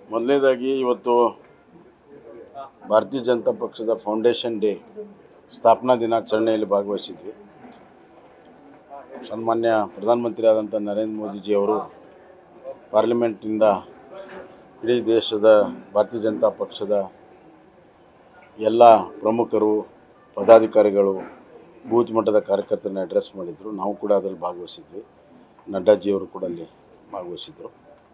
ಮೊದಲನೇದಾಗಿ ಇವತ್ತು ಭಾರತೀಯ ಜನತಾ ಪಕ್ಷದ ಫೌಂಡೇಶನ್ ಡೇ ಸ್ಥಾಪನಾ ದಿನಾಚರಣೆಯಲ್ಲಿ ಭಾಗವಹಿಸಿದ್ವಿ ಸನ್ಮಾನ್ಯ ಪ್ರಧಾನಮಂತ್ರಿ ಆದಂಥ ನರೇಂದ್ರ ಮೋದಿಜಿಯವರು ಪಾರ್ಲಿಮೆಂಟಿಂದ ಇಡೀ ದೇಶದ ಭಾರತೀಯ ಜನತಾ ಪಕ್ಷದ ಎಲ್ಲ ಪ್ರಮುಖರು ಪದಾಧಿಕಾರಿಗಳು ಬೂತ್ ಮಟ್ಟದ ಕಾರ್ಯಕರ್ತರನ್ನ ಅಡ್ರೆಸ್ ಮಾಡಿದರು ನಾವು ಕೂಡ ಅದರಲ್ಲಿ ಭಾಗವಹಿಸಿದ್ವಿ ನಡ್ಡಾಜಿಯವರು ಕೂಡ ಅಲ್ಲಿ ಭಾಗವಹಿಸಿದರು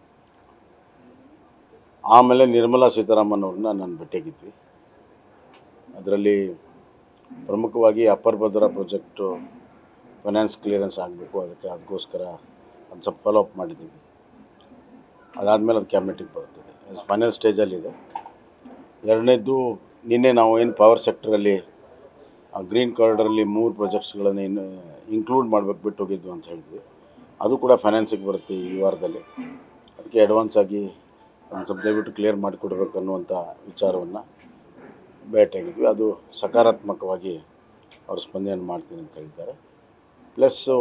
ಆಮೇಲೆ ನಿರ್ಮಲಾ ಸೀತಾರಾಮನ್ ಅವ್ರನ್ನ ನಾನು ಭೇಟಿಯಾಗಿದ್ವಿ ಅದರಲ್ಲಿ ಪ್ರಮುಖವಾಗಿ upper Bhadra project finance clearance ಆಗಬೇಕು ಅದಕ್ಕೆ ಅದಕ್ಕೋಸ್ಕರ ಒಂದು ಸ್ವಲ್ಪ ಫಾಲೋ ಅಪ್ ಮಾಡಿದ್ದೀವಿ ಅದಾದಮೇಲೆ ಅದು ಕ್ಯಾಬಿನೆಟಿಗೆ ಬರ್ತದೆ ಫೈನಲ್ ಸ್ಟೇಜಲ್ಲಿದೆ ಎರಡನೇದ್ದು ನಿನ್ನೆ ನಾವು ಏನು ಪವರ್ ಸೆಕ್ಟ್ರಲ್ಲಿ ಗ್ರೀನ್ ಕಾರ್ಡರಲ್ಲಿ ಮೂರು ಪ್ರಾಜೆಕ್ಟ್ಸ್ಗಳನ್ನು ಇನ್ನು ಇನ್ಕ್ಲೂಡ್ ಮಾಡಬೇಕು ಬಿಟ್ಟು ಹೋಗಿದ್ವು ಅಂತ ಹೇಳಿದ್ವಿ ಅದು ಕೂಡ ಫೈನಾನ್ಸಿಗೆ ಬರುತ್ತೆ ಈ ವಾರದಲ್ಲಿ ಅದಕ್ಕೆ ಅಡ್ವಾನ್ಸ್ ಆಗಿ ಒಂದು ಸ್ವಲ್ಪ ದಯವಿಟ್ಟು ಕ್ಲಿಯರ್ ಮಾಡಿಕೊಡ್ಬೇಕು ಅನ್ನುವಂಥ ವಿಚಾರವನ್ನು ಭೇಟಿಯಾಗಿದ್ವಿ ಅದು ಸಕಾರಾತ್ಮಕವಾಗಿ ಅವರು ಸ್ಪಂದನೆ ಮಾಡ್ತೀನಿ ಅಂತ ಹೇಳಿದ್ದಾರೆ ಪ್ಲಸ್ಸು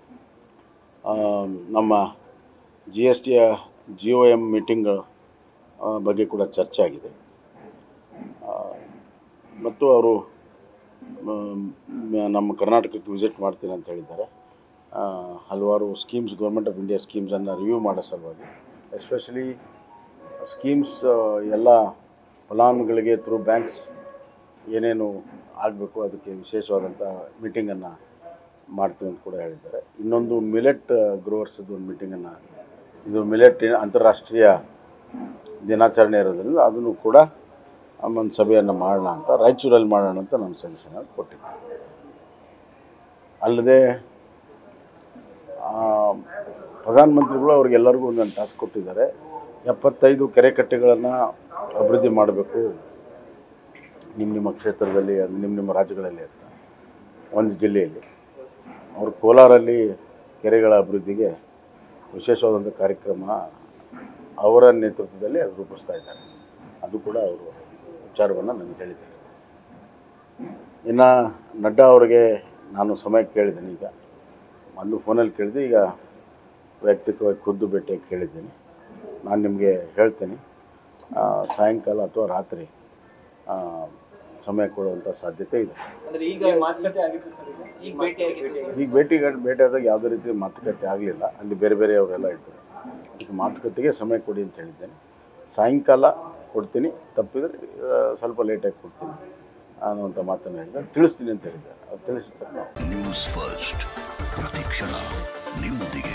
ನಮ್ಮ ಜಿ ಎಸ್ ಟಿಯ ಜಿ ಒ ಎಮ್ ಮೀಟಿಂಗ್ ಬಗ್ಗೆ ಕೂಡ ಚರ್ಚೆ ಆಗಿದೆ ಆ, ಮತ್ತು ಅವರು ಮ್, ನಮ್ಮ ಕರ್ನಾಟಕಕ್ಕೆ ವಿಸಿಟ್ ಮಾಡ್ತೀನಿ ಅಂತ ಹೇಳಿದ್ದಾರೆ ಆ, ಹಲವಾರು ಸ್ಕೀಮ್ಸ್ ಗೌರ್ಮೆಂಟ್ ಆಫ್ ಇಂಡಿಯಾ ಸ್ಕೀಮ್ಸನ್ನು ರಿವ್ಯೂ ಮಾಡೋ ಸಲುವಾಗಿ ಎಸ್ಪೆಷಲಿ ಸ್ಕೀಮ್ಸ್ ಎಲ್ಲ ಫಲಾನುಭವಿಗಳಿಗೆ ಥ್ರೂ ಬ್ಯಾಂಕ್ಸ್ ಏನೇನು ಆಗಬೇಕು ಅದಕ್ಕೆ ವಿಶೇಷವಾದಂಥ ಮೀಟಿಂಗನ್ನು ಮಾಡ್ತೀವಿ ಅಂತ ಕೂಡ ಹೇಳಿದ್ದಾರೆ ಇನ್ನೊಂದು ಮಿಲೆಟ್ ಗ್ರೋವರ್ಸದ್ದು ಒಂದು ಮೀಟಿಂಗನ್ನು ಇದು ಮಿಲೆಟ್ ಅಂತಾರಾಷ್ಟ್ರೀಯ ದಿನಾಚರಣೆ ಇರೋದ್ರಿಂದ ಅದನ್ನು ಕೂಡ ಒಂದು ಸಭೆಯನ್ನು ಮಾಡೋಣ ಅಂತ ರಾಯಚೂರಲ್ಲಿ ಮಾಡೋಣ ಅಂತ ನಾನು ಸಜೆಷನ್ ಕೊಟ್ಟಿದ್ದೆ ಅಲ್ಲದೆ ಆ, ಪ್ರಧಾನಮಂತ್ರಿಗಳು ಅವ್ರಿಗೆಲ್ಲರಿಗೂ ಒಂದೊಂದು ಟಾಸ್ಕ್ ಕೊಟ್ಟಿದ್ದಾರೆ ಎಪ್ಪತ್ತೈದು ಕೆರೆ ಕಟ್ಟೆಗಳನ್ನು ಅಭಿವೃದ್ಧಿ ಮಾಡಬೇಕು ನಿಮ್ಮ ನಿಮ್ಮ ಕ್ಷೇತ್ರದಲ್ಲಿ ಅದು ನಿಮ್ಮ ನಿಮ್ಮ ರಾಜ್ಯಗಳಲ್ಲಿ ಅಂತ ಒಂದು ಜಿಲ್ಲೆಯಲ್ಲಿ ಅವರು ಕೋಲಾರಲ್ಲಿ ಕೆರೆಗಳ ಅಭಿವೃದ್ಧಿಗೆ ವಿಶೇಷವಾದಂಥ ಕಾರ್ಯಕ್ರಮ ಅವರ ನೇತೃತ್ವದಲ್ಲಿ ಅದು ರೂಪಿಸ್ತಾ ಇದ್ದಾರೆ ಅದು ಕೂಡ ಅವರು ವಿಚಾರವನ್ನು ನನಗೆ ಹೇಳಿದ್ದಾರೆ ಇನ್ನು ನಡ್ಡಾ ಅವರಿಗೆ ನಾನು ಸಮಯ ಕೇಳಿದ್ದೀನಿ ಈಗ ಮೊದಲು ಫೋನಲ್ಲಿ ಕೇಳಿದೆ ಈಗ ವೈಯಕ್ತಿಕವಾಗಿ ಖುದ್ದು ಭೇಟಿಯಾಗಿ ಕೇಳಿದ್ದೀನಿ ನಾನು ನಿಮಗೆ ಹೇಳ್ತೀನಿ ಆ, ಸಾಯಂಕಾಲ ಅಥವಾ ರಾತ್ರಿ ಆ, ಸಮಯ ಕೊಡುವಂಥ ಸಾಧ್ಯತೆ ಇದೆ ಅಂದ್ರೆ ಈಗ ಮಾತುಕತೆ ಆಗಿತ್ತು ಸರ್ ಈಗ ಈಗ ಭೇಟಿ ಆಗಿತ್ತು ಈಗ ಭೇಟಿ ಭೇಟಿಯಾದಾಗ ಯಾವುದೇ ರೀತಿ ಮಾತುಕತೆ ಆಗಲಿಲ್ಲ ಅಲ್ಲಿ ಬೇರೆ ಬೇರೆಯವರೆಲ್ಲ ಇದ್ದರು ಈಗ ಮಾತುಕತೆಗೆ ಸಮಯ ಕೊಡಿ ಅಂತ ಹೇಳಿದ್ದೇನೆ ಸಾಯಂಕಾಲ ಕೊಡ್ತೀನಿ ತಪ್ಪಿದರೆ ಆ, ಸ್ವಲ್ಪ ಲೇಟಾಗಿ ಕೊಡ್ತೀನಿ ಅನ್ನುವಂಥ ಮಾತನ್ನು ಹೇಳಿದ್ದಾರೆ ತಿಳಿಸ್ತೀನಿ ಅಂತ ಹೇಳಿದ್ದಾರೆ ಅದು ತಿಳಿಸಿದ ತಕ್ಷಣ ನ್ಯೂಸ್ ಫಸ್ಟ್ ಪ್ರತಿಕ್ಷಣ ನಿಮ್ಮೊಂದಿಗೆ